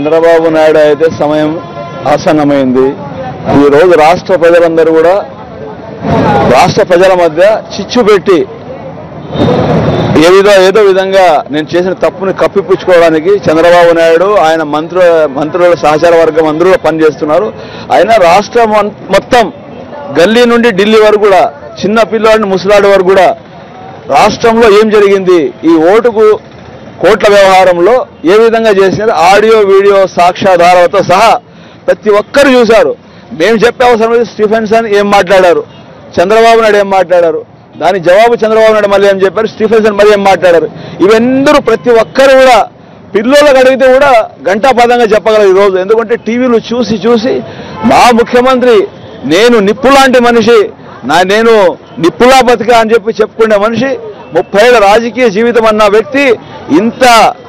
చంద్రబాబు నాయుడు అయితే సమయం ఆసన్నమైంది ఈ రోజు రాష్ట్ర ప్రజలందరూ కూడా రాష్ట్ర ప్రజల మధ్య చిచ్చు పెట్టి ఏ విధ ఏదో విధంగా నేను చేసిన తప్పుని కప్పిపుచ్చుకోవడానికి చంద్రబాబు నాయుడు ఆయన మంత్రు మంత్రుల సహచార వర్గం అందరూ కూడా పనిచేస్తున్నారు ఆయన రాష్ట్రం మొన్- మొత్తం గల్లీ నుండి ఢిల్లీ వరకు కూడా చిన్న పిల్లాడిని ముసలాడి వరకు కూడా రాష్ట్రంలో ఏం జరిగింది ఈ ఓటుకు కోట్ల వ్యవహారంలో ఏ విధంగా చేసినారు ఆడియో వీడియో సాక్ష్యాధారాలతో సహా ప్రతి ఒక్కరు చూశారు మేము చెప్పే అవసరం లేదు స్టీఫెన్సన్ ఏం మాట్లాడారు చంద్రబాబు నాయుడు ఏం మాట్లాడారు దాని జవాబు చంద్రబాబు నాయుడు మళ్ళీ ఏం చెప్పారు స్టీఫెన్సన్ మళ్ళీ ఏం మాట్లాడారు ఇవెందరూ ప్రతి ఒక్కరు కూడా పిల్లలకు అడిగితే కూడా గంటాపదంగా చెప్పగలరు ఈరోజు ఎందుకంటే టీవీలు చూసి చూసి మా ముఖ్యమంత్రి నేను నిప్పు లాంటి మనిషి నా నేను నిప్పులా బతికా అని చెప్పి చెప్పుకునే మనిషి ముప్పై ఏళ్ళ రాజకీయ జీవితం అన్న వ్యక్తి ఇంత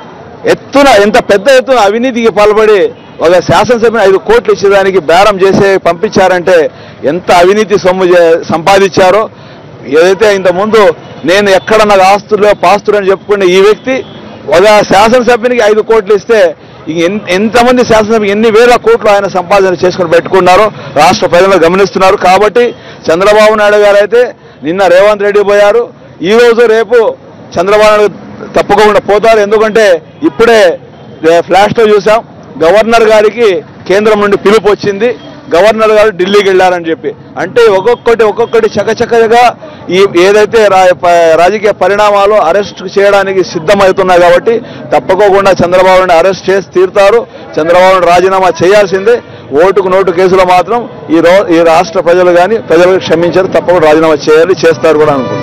ఎత్తున ఎంత పెద్ద ఎత్తున అవినీతికి పాల్పడి ఒక శాసనసభని ఐదు కోట్లు ఇచ్చేదానికి బేరం చేసే పంపించారంటే ఎంత అవినీతి సొమ్ము చే- సంపాదించారో ఏదైతే ఇంతకుముందు నేను ఎక్కడ నాకు ఆస్తుల్లో పాస్తులు అని చెప్పుకునే ఈ వ్యక్తి ఒక శాసనసభ్యునికి ఐదు కోట్లు ఇస్తే ఇంక ఎన్- ఎంతమంది శాసనసభ ఎన్ని వేల కోట్లు ఆయన సంపాదన చేసుకుని పెట్టుకున్నారో రాష్ట్ర ప్రజలు గమనిస్తున్నారు కాబట్టి చంద్రబాబు నాయుడు గారు అయితే నిన్న రేవంత్ రెడ్డి పోయారు ఈ రోజు రేపు చంద్రబాబు నాయుడు తప్పకుండా పోతారు ఎందుకంటే ఇప్పుడే ఏ, ఫ్లాష్లో చూసాం గవర్నర్ గారికి కేంద్రం నుండి పిలుపు వచ్చింది గవర్నర్ గారు ఢిల్లీకి వెళ్ళారని చెప్పి అంటే ఒక్కొక్కటి ఒక్కొక్కటి చకచకగా ఈ ఏదైతే రా- ప- రాజకీయ పరిణామాలు అరెస్ట్ చేయడానికి సిద్ధమవుతున్నాయి కాబట్టి తప్పకోకుండా చంద్రబాబు నాయుడు అరెస్ట్ చేసి తీరుతారు చంద్రబాబు నాయుడు రాజీనామా చేయాల్సిందే ఓటుకు నోటు కేసులో మాత్రం ఈ రో ఈ రాష్ట్ర ప్రజలు కానీ ప్రజలకు క్షమించారు తప్పకుండా రాజీనామా చేయాలి చేస్తారు కూడా అనుకుంటున్నాను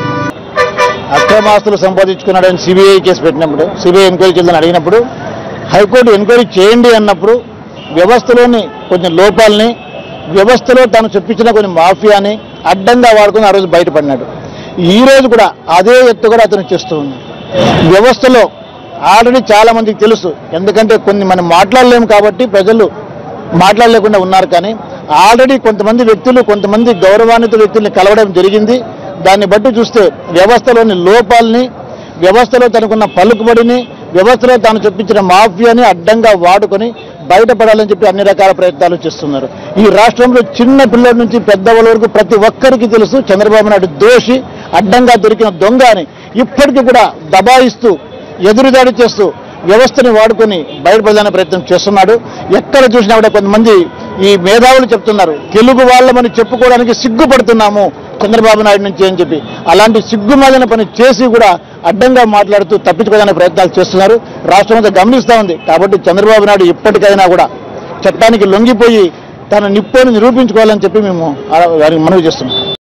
అక్రమాస్తులు సంపాదించుకున్నాడని సిబిఐ కేసు పెట్టినప్పుడు సిబిఐ ఎంక్వైరీ చేయాలని అడిగినప్పుడు హైకోర్టు ఎంక్వైరీ చేయండి అన్నప్పుడు వ్యవస్థలోని కొన్ని లోపాలని వ్యవస్థలో తాను చెప్పించిన కొన్ని మాఫియాని అడ్డంగా వాడుకుని ఆ రోజు బయటపడినాడు ఈ రోజు కూడా అదే ఎత్తు కూడా అతను చేస్తూ ఉన్నాడు వ్యవస్థలో ఆల్రెడీ చాలా మందికి తెలుసు ఎందుకంటే కొన్ని మనం మాట్లాడలేము కాబట్టి ప్రజలు మాట్లాడలేకుండా ఉన్నారు కానీ ఆల్రెడీ కొంతమంది వ్యక్తులు కొంతమంది గౌరవాన్విత వ్యక్తుల్ని కలవడం జరిగింది దాన్ని బట్టి చూస్తే వ్యవస్థలోని లోపాలని వ్యవస్థలో తనకున్న పలుకుబడిని వ్యవస్థలో తాను చూపించిన మాఫియాని అడ్డంగా వాడుకొని బయటపడాలని చెప్పి అన్ని రకాల ప్రయత్నాలు చేస్తున్నారు ఈ రాష్ట్రంలో చిన్న పిల్లల నుంచి పెద్దవాళ్ళ వరకు ప్రతి ఒక్కరికి తెలుసు చంద్రబాబు నాయుడు దోషి అడ్డంగా దొరికిన దొంగ అని ఇప్పటికీ కూడా దబాయిస్తూ ఎదురుదాడి చేస్తూ వ్యవస్థని వాడుకొని బయటపడాలనే ప్రయత్నం చేస్తున్నాడు ఎక్కడ చూసినా కూడా కొంతమంది ఈ మేధావులు చెప్తున్నారు తెలుగు వాళ్ళమని చెప్పుకోవడానికి సిగ్గుపడుతున్నాము చంద్రబాబు నాయుడు నుంచి అని చెప్పి అలాంటి సిగ్గుమాలిన పని చేసి కూడా అడ్డంగా మాట్లాడుతూ తప్పించుకోవడానికి ప్రయత్నాలు చేస్తున్నారు రాష్ట్రం అంతా గమనిస్తూ ఉంది కాబట్టి చంద్రబాబు నాయుడు ఇప్పటికైనా కూడా చట్టానికి లొంగిపోయి తన నిప్పుని నిరూపించుకోవాలని చెప్పి మేము ఆ- వారికి మనవి చేస్తున్నాం